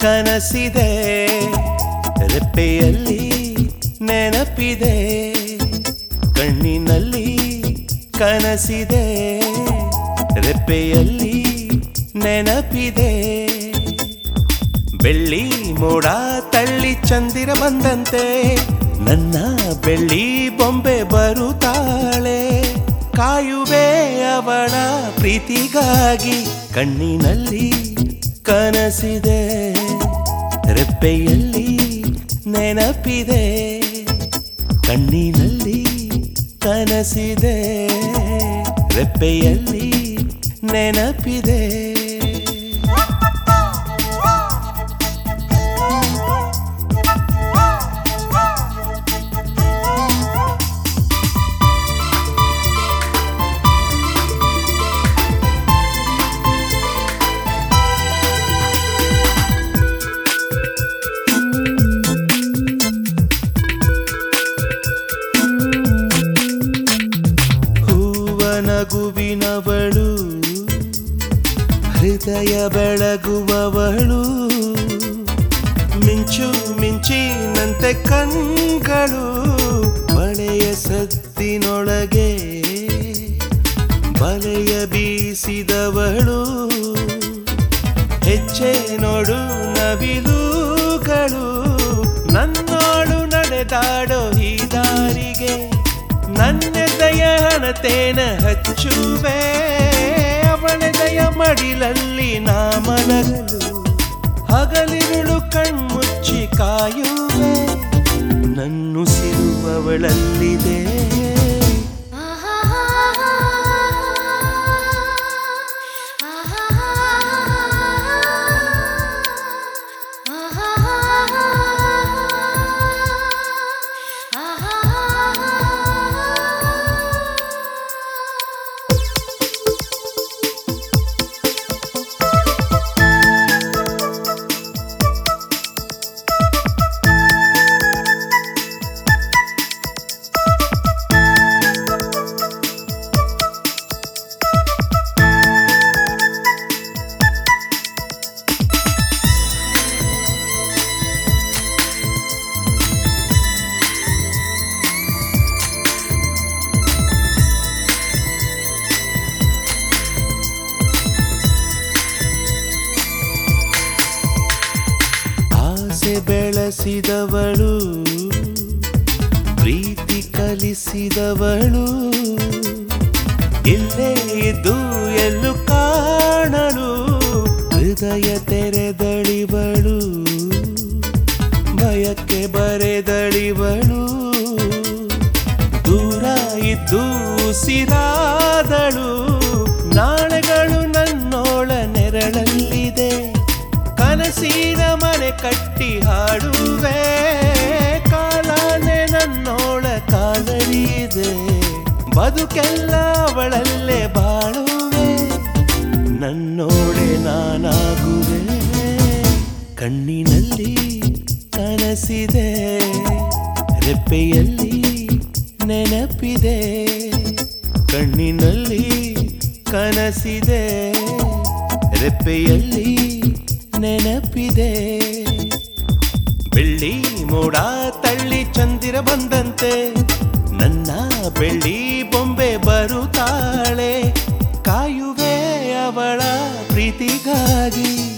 ಕನಸಿದೆ ರೆಪ್ಪೆಯಲ್ಲಿ ನೆನಪಿದೆ ಕಣ್ಣಿನಲ್ಲಿ ಕನಸಿದೆ ರೆಪ್ಪೆಯಲ್ಲಿ ನೆನಪಿದೆ ಬೆಳ್ಳಿ ಮೋಡ ತಳ್ಳಿ ಚಂದಿರ ಬಂದಂತೆ ನನ್ನ ಬೆಳ್ಳಿ ಬೊಂಬೆ ಬರುತ್ತಾಳೆ ಕಾಯುವೆ ಅವಳ ಪ್ರೀತಿಗಾಗಿ ಕಣ್ಣಿನಲ್ಲಿ ಕನಸಿದೆ ರೆಪ್ಪೆಯಲ್ಲಿ ನೆನಪಿದೆ ಕಣ್ಣಿನಲ್ಲಿ ಕನಸಿದೆ ರೆಪ್ಪೆಯಲ್ಲಿ ನೆನಪಿದೆ ಹೂವ ನಗುವಿನವಳು ಹೃದಯ ಬೆಳಗುವವಳು ಮಿಂಚು ಮಿಂಚಿನಂತೆ ಕಣ್ಗಳು ಮಳೆಯ ಸದ್ದಿನೊಳಗೆ ಬಲೆಯ ಬೀಸಿದವಳು ಹೆಜ್ಜೆ ನೋಡು ನವಿಲುಗಳು ನನ್ನೋಳು ನಡೆದಾಡೋ ಈ ದಾರಿಗೆ ನನ್ನೆದೆಯ ಹಣತೇನ ಹಚ್ಚುವೆ ಅವಳೆದೆಯ ಮಡಿಲಲ್ಲಿ ನಾ ಮಲಗಲು ಹಗಲಿರುಳು ಕಣ್ಮುಚ್ಚಿ ಕಾಯುವೆ ನನ್ನುಸಿರುವವಳಲ್ಲಿದೆ ಆಸೆ ಬೆಳೆಸಿದವಳು ಪ್ರೀತಿ ಕಲಿಸಿದವಳು ಇಲ್ಲೇ ಇದ್ದು ಎಲ್ಲೂ ಕಾಣಲು ಹೃದಯ ತೆರೆದಳಿವಳು ಭಯಕ್ಕೆ ಬರೆದಳಿವಳು ದೂರ ಇದ್ದು ಉಸಿರಾದಳು ನಾಳೆಗಳು ನನ್ನೋಳ ನೆರಳಲ್ಲಿದೆ ಕನಸಿನ ಮನೆ ಕಟ್ಟಿ ಹಾಡುವೆ ಕಾಲಾನೆ ನನ್ನೋಳ ಕಾಲರಿದೆ ಬದುಕೆಲ್ಲ ಅವಳಲ್ಲೇ ಬಾಳುವೆ ನನ್ನೋಳೆ ನಾನಾಗುವೆ ಕಣ್ಣಿನಲ್ಲಿ ಕನಸಿದೆ ರೆಪ್ಪೆಯಲ್ಲಿ ನೆನಪಿದೆ ಕಣ್ಣಿನಲ್ಲಿ ಕನಸಿದೆ ರೆಪ್ಪೆಯಲ್ಲಿ ನೆನಪಿದೆ ಬೆಳ್ಳಿ ಮೋಡ ತಳ್ಳಿ ಚಂದಿರ ಬಂದಂತೆ ನನ್ನ ಬೆಳ್ಳಿ ಬೊಂಬೆ ಬರುತ್ತಾಳೆ ಕಾಯುವೆ ಅವಳ ಪ್ರೀತಿಗಾಗಿ